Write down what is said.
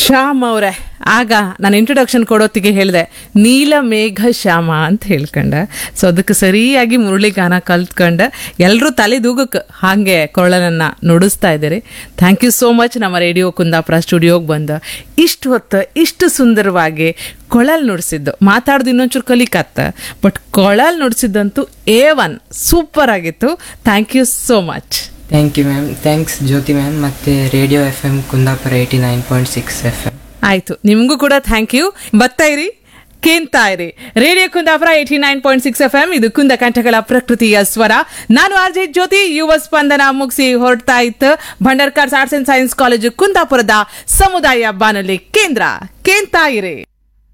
ಶ್ಯಾಮ್ ಅವರೇ ಆಗ ನಾನು ಇಂಟ್ರೊಡಕ್ಷನ್ ಕೊಡೋತ್ತಿಗೆ ಹೇಳಿದೆ ನೀಲ ಮೇಘ ಶ್ಯಾಮ ಅಂತ ಹೇಳ್ಕೊಂಡೆ ಸೊ ಅದಕ್ಕೆ ಸರಿಯಾಗಿ ಮುರಳಿ ಗಾನ ಕಲ್ತ್ಕೊಂಡೆ ಎಲ್ಲರೂ ತಲೆ ದೂಗಕ್ಕೆ ಹಾಗೆ ಕೊಳಲನ್ನು ನುಡಿಸ್ತಾ ಇದ್ದೀರಿ ಥ್ಯಾಂಕ್ ಯು ಸೋ ಮಚ್ ನಮ್ಮ ರೇಡಿಯೋ ಕುಂದಾಪುರ ಸ್ಟುಡಿಯೋಗೆ ಬಂದು ಇಷ್ಟು ಹೊತ್ತು ಇಷ್ಟು ಸುಂದರವಾಗಿ ಕೊಳಲ್ ನುಡಿಸಿದ್ದು ಮಾತಾಡ್ದು ಇನ್ನೊಂಚೂರು ಕಲಿಕತ್ತ ಬಟ್ ಕೊಳಲ್ ನುಡಿಸಿದ್ದಂತೂ ಎ ಒನ್ ಸೂಪರ್ ಆಗಿತ್ತು thank you so much thank you ma'am thanks Jyothi ma'am ಮತ್ತು radio F M Kundapura eighty nine point six F M ಆಯ್ತು ನಿಮಗೂ ಕೂಡ ಥ್ಯಾಂಕ್ ಯು ಬರ್ತಾ ಇರಿ ಕೇಳ್ತಾ ಇರಿ radio Kundapura eighty nine point six F M ಇದು ಕುಂದ ಕಂಠಗಳ ಪ್ರಕೃತಿಯ ಸ್ವರ ನಾನು ಆರ್ ಜೆ ಜ್ಯೋತಿ ಯುವ ಸ್ಪಂದನ ಮುಗಿಸಿ ಹೊರಡ್ತಾ ಇತ್ತು Bhandarkars arts and science college ಕುಂದಾಪುರದ ಸಮುದಾಯ ಬಾನುಲಿ ಕೇಂದ್ರ ಕೇಳ್ತಾ ಇರಿ